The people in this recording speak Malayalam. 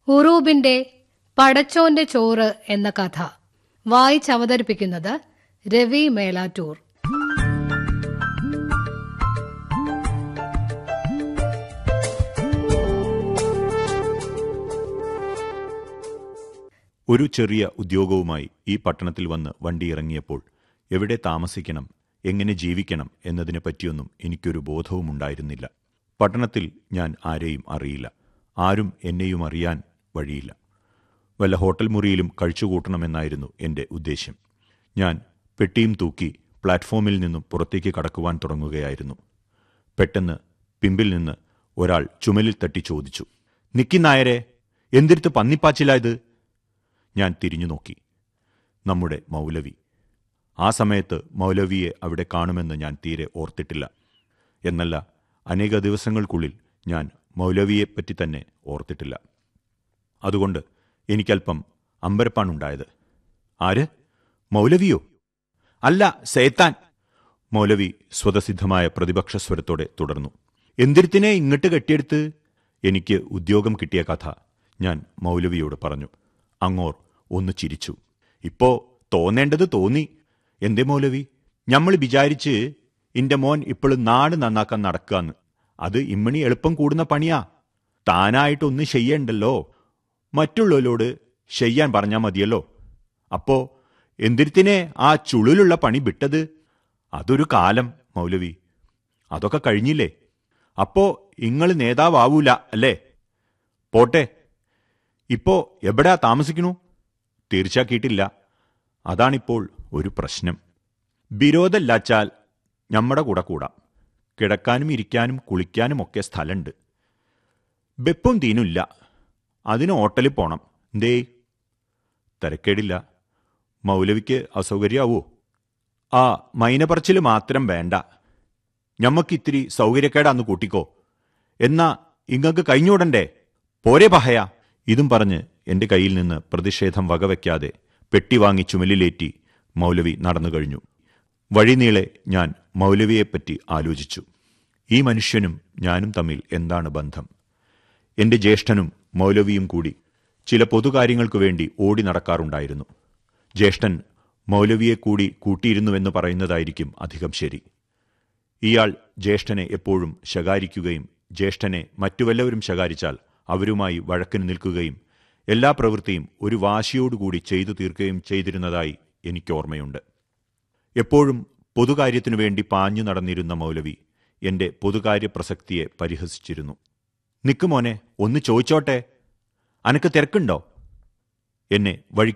ഉറൂബിന്റെ പടച്ചോന്റെ ചോറ് എന്ന കഥ വായിച്ചവതരിപ്പിക്കുന്നത് രവി മേലാറ്റൂർ ഒരു ചെറിയ ഉദ്യോഗവുമായി ഈ പട്ടണത്തിൽ വന്ന് വണ്ടി ഇറങ്ങിയപ്പോൾ എവിടെ താമസിക്കണം എങ്ങനെ ജീവിക്കണം എന്നതിനെ പറ്റിയൊന്നും എനിക്കൊരു ബോധവും ഉണ്ടായിരുന്നില്ല പട്ടണത്തിൽ ഞാൻ ആരെയും അറിയില്ല ആരും എന്നെയും അറിയാൻ വഴിയില്ല വല്ല ഹോട്ടൽ മുറിയിലും കഴിച്ചുകൂട്ടണമെന്നായിരുന്നു എൻ്റെ ഉദ്ദേശ്യം ഞാൻ പെട്ടിയും തൂക്കി പ്ലാറ്റ്ഫോമിൽ നിന്നും പുറത്തേക്ക് കടക്കുവാൻ തുടങ്ങുകയായിരുന്നു പെട്ടെന്ന് പിമ്പിൽ നിന്ന് ഒരാൾ ചുമലിൽ തട്ടി ചോദിച്ചു നിക്കി നായരെ എന്തിരുത്ത് പന്നിപ്പാച്ചിലായത് ഞാൻ തിരിഞ്ഞു നോക്കി നമ്മുടെ മൗലവി ആ സമയത്ത് മൗലവിയെ അവിടെ കാണുമെന്ന് ഞാൻ തീരെ ഓർത്തിട്ടില്ല എന്നല്ല അനേക ദിവസങ്ങൾക്കുള്ളിൽ ഞാൻ മൗലവിയെപ്പറ്റി തന്നെ ഓർത്തിട്ടില്ല അതുകൊണ്ട് എനിക്കല്പം അമ്പരപ്പാണുണ്ടായത് ആര് മൗലവിയോ അല്ല സേത്താൻ മൗലവി സ്വതസിദ്ധമായ പ്രതിപക്ഷ സ്വരത്തോടെ തുടർന്നു എന്തിരുത്തിനെ ഇങ്ങോട്ട് കെട്ടിയെടുത്ത് എനിക്ക് ഉദ്യോഗം കിട്ടിയ കഥ ഞാൻ മൗലവിയോട് പറഞ്ഞു അങ്ങോർ ഒന്ന് ചിരിച്ചു ഇപ്പോ തോന്നേണ്ടത് തോന്നി എന്തേ മൗലവി ഞമ്മൾ വിചാരിച്ച് ഇന്റെ മോൻ ഇപ്പോഴും നാട് നന്നാക്കാൻ നടക്കാന്ന് അത് ഇമ്മണി എളുപ്പം കൂടുന്ന പണിയാ താനായിട്ടൊന്നും ചെയ്യണ്ടല്ലോ മറ്റുള്ളവരോട് ചെയ്യാൻ പറഞ്ഞാൽ മതിയല്ലോ അപ്പോ എന്തിരുത്തിനെ ആ ചുളിലുള്ള പണി വിട്ടത് അതൊരു കാലം മൗലവി അതൊക്കെ കഴിഞ്ഞില്ലേ അപ്പോ ഇങ്ങള് നേതാവൂല അല്ലേ പോട്ടെ ഇപ്പോ എവിടെയാ താമസിക്കണു തീർച്ചയാക്കിയിട്ടില്ല അതാണിപ്പോൾ ഒരു പ്രശ്നം വിരോധമില്ലാച്ചാൽ ഞമ്മടെ കൂടെ കൂടാം കിടക്കാനും ഇരിക്കാനും കുളിക്കാനും ഒക്കെ സ്ഥലമുണ്ട് വെപ്പും തീനുമില്ല അതിന് ഹോട്ടലിൽ പോണം എന്തേ തിരക്കേടില്ല മൗലവിക്ക് അസൗകര്യാവോ ആ മൈനപ്പറച്ചിൽ മാത്രം വേണ്ട ഞമ്മക്കിത്തിരി സൗകര്യക്കേടാന്ന് കൂട്ടിക്കോ എന്നാ ഇങ്ങക്ക് കഴിഞ്ഞൂടണ്ടേ പോരെ പഹയ ഇതും പറഞ്ഞ് എന്റെ കയ്യിൽ നിന്ന് പ്രതിഷേധം വകവയ്ക്കാതെ പെട്ടി വാങ്ങി ചുമലിലേറ്റി മൗലവി നടന്നു കഴിഞ്ഞു വഴിനീളെ ഞാൻ മൗലവിയെപ്പറ്റി ആലോചിച്ചു ഈ മനുഷ്യനും ഞാനും തമ്മിൽ എന്താണ് ബന്ധം എന്റെ ജ്യേഷ്ഠനും മൗലവിയും കൂടി ചില പൊതുകാര്യങ്ങൾക്കു വേണ്ടി ഓടി നടക്കാറുണ്ടായിരുന്നു ജ്യേഷ്ഠൻ മൗലവിയെ കൂടി കൂട്ടിയിരുന്നുവെന്ന് പറയുന്നതായിരിക്കും അധികം ശരി ഇയാൾ ജ്യേഷ്ഠനെ എപ്പോഴും ശകാരിക്കുകയും ജ്യേഷ്ഠനെ മറ്റു വല്ലവരും ശകാരിച്ചാൽ അവരുമായി വഴക്കിന് നിൽക്കുകയും എല്ലാ പ്രവൃത്തിയും ഒരു വാശിയോടുകൂടി ചെയ്തു തീർക്കുകയും ചെയ്തിരുന്നതായി എനിക്ക് ഓർമ്മയുണ്ട് എപ്പോഴും പൊതുകാര്യത്തിനു വേണ്ടി പാഞ്ഞു നടന്നിരുന്ന മൗലവി എന്റെ പൊതുകാര്യ പ്രസക്തിയെ പരിഹസിച്ചിരുന്നു നിക്ക് മോനെ ഒന്ന് ചോദിച്ചോട്ടെ അനക്ക് തിരക്കുണ്ടോ എന്നെ വഴി